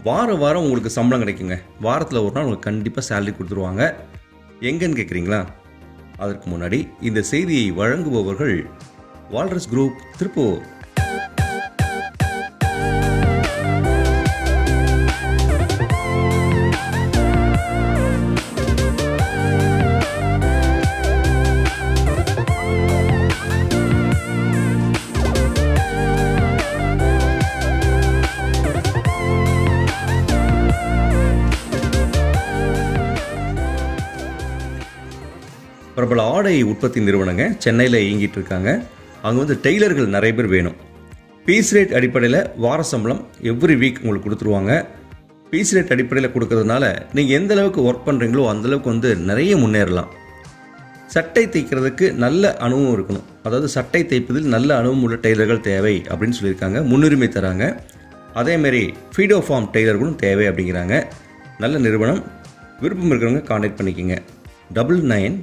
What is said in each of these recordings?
வார வாரம் உங்களுக்கு சம்பளம் கிடைக்குங்க வாரத்தில் ஒரு நாள் உங்களுக்கு கண்டிப்பாக சேலரி கொடுத்துருவாங்க எங்கன்னு கேட்குறீங்களா அதற்கு முன்னாடி இந்த செய்தியை வழங்குபவர்கள் வால்ரஸ் குரூப் திருப்பூர் பிரபல ஆடை உற்பத்தி நிறுவனங்க சென்னையில் இயங்கிட்டு இருக்காங்க அங்கே வந்து டெய்லர்கள் நிறைய பேர் வேணும் பீஸ் ரேட் அடிப்படையில் வார சம்பளம் எவ்ரி வீக் உங்களுக்கு கொடுத்துருவாங்க பீஸ் ரேட் அடிப்படையில் கொடுக்கறதுனால நீங்கள் எந்த அளவுக்கு ஒர்க் பண்ணுறீங்களோ அந்த அளவுக்கு வந்து நிறைய முன்னேறலாம் சட்டை தைக்கிறதுக்கு நல்ல அனுபவம் இருக்கணும் அதாவது சட்டை தைப்பதில் நல்ல அனுபவம் உள்ள டெய்லர்கள் தேவை அப்படின்னு சொல்லியிருக்காங்க முன்னுரிமை தராங்க அதேமாரி ஃபீடோ ஃபார்ம் டெய்லர்களும் தேவை அப்படிங்கிறாங்க நல்ல நிறுவனம் விருப்பம் இருக்கிறவங்க காண்டாக்ட் பண்ணிக்கோங்க double nine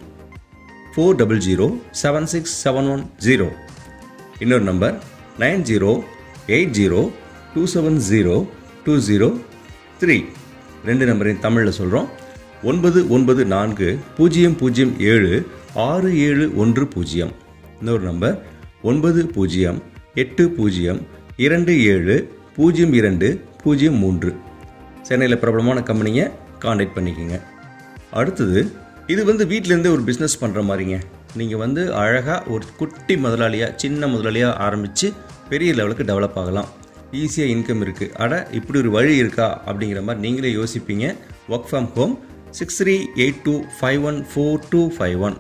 four double zero seven six seven one zero இன்னொரு number nine zero eight zero two seven zero two zero three ரெண்டு நம்பரையும் தமிழில் சொல்கிறோம் ஒன்பது ஒன்பது நான்கு பூஜ்ஜியம் பூஜ்ஜியம் ஏழு ஆறு ஏழு ஒன்று பூஜ்ஜியம் இன்னொரு நம்பர் ஒன்பது பூஜ்ஜியம் எட்டு பூஜ்ஜியம் இரண்டு ஏழு பூஜ்ஜியம் இரண்டு பூஜ்ஜியம் மூன்று சென்னையில் பிரபலமான கம்பெனியை காண்டாக்ட் பண்ணிக்கோங்க அடுத்தது இது வந்து வீட்டிலேருந்தே ஒரு பிஸ்னஸ் பண்ணுற மாதிரிங்க நீங்கள் வந்து அழகாக ஒரு குட்டி முதலாளியாக சின்ன முதலாளியாக ஆரம்பித்து பெரிய லெவலுக்கு டெவலப் ஆகலாம் ஈஸியாக இன்கம் இருக்குது அட இப்படி ஒரு வழி இருக்கா அப்படிங்கிற மாதிரி நீங்களே யோசிப்பீங்க work from home six three eight two five one four two five one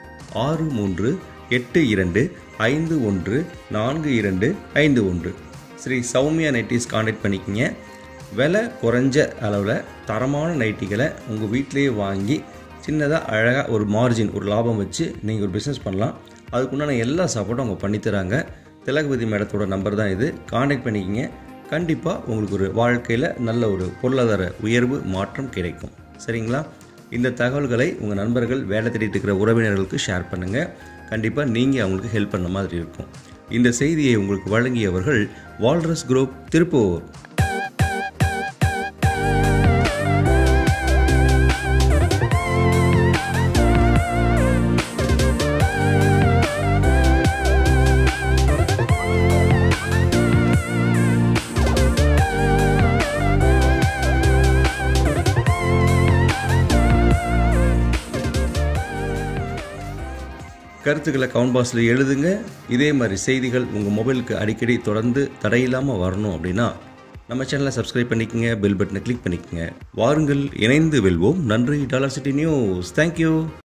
ஆறு மூன்று எட்டு இரண்டு ஐந்து ஒன்று நான்கு இரண்டு ஐந்து ஒன்று ஸ்ரீ சௌமியா நைட்டிஸ் காண்டாக்ட் பண்ணிக்கிங்க விலை குறைஞ்ச அளவில் தரமான நைட்டிகளை உங்கள் வீட்டிலேயே வாங்கி சின்னதாக அழகாக ஒரு மார்ஜின் ஒரு லாபம் வச்சு நீங்கள் ஒரு பிஸ்னஸ் பண்ணலாம் அதுக்குண்டான எல்லா சப்போர்ட்டும் அவங்க பண்ணித்தராங்க திலகவதி மேடத்தோட நம்பர் தான் இது காண்டாக்ட் பண்ணிக்கிங்க கண்டிப்பாக உங்களுக்கு ஒரு வாழ்க்கையில் நல்ல ஒரு பொருளாதார உயர்வு மாற்றம் கிடைக்கும் சரிங்களா இந்த தகவல்களை உங்கள் நண்பர்கள் வேலை தேடிட்டு இருக்கிற உறவினர்களுக்கு ஷேர் பண்ணுங்கள் கண்டிப்பாக நீங்கள் அவங்களுக்கு ஹெல்ப் பண்ண மாதிரி இருக்கும் இந்த செய்தியை உங்களுக்கு வழங்கியவர்கள் வால்ரஸ் குரூப் திருப்பூர் கருத்துக்களை கவுண்ட் பாக்ஸில் எழுதுங்க இதே மாதிரி செய்திகள் உங்கள் மொபைலுக்கு அடிக்கடி தொடர்ந்து தடையில்லாமல் வரணும் அப்படின்னா நம்ம சேனலை சப்ஸ்கிரைப் பண்ணிக்கங்க பெல் பட்டனை கிளிக் பண்ணிக்கங்க வாருங்கள் இணைந்து வெல்வோம் நன்றி டாலர் சிட்டி நியூஸ் தேங்க்யூ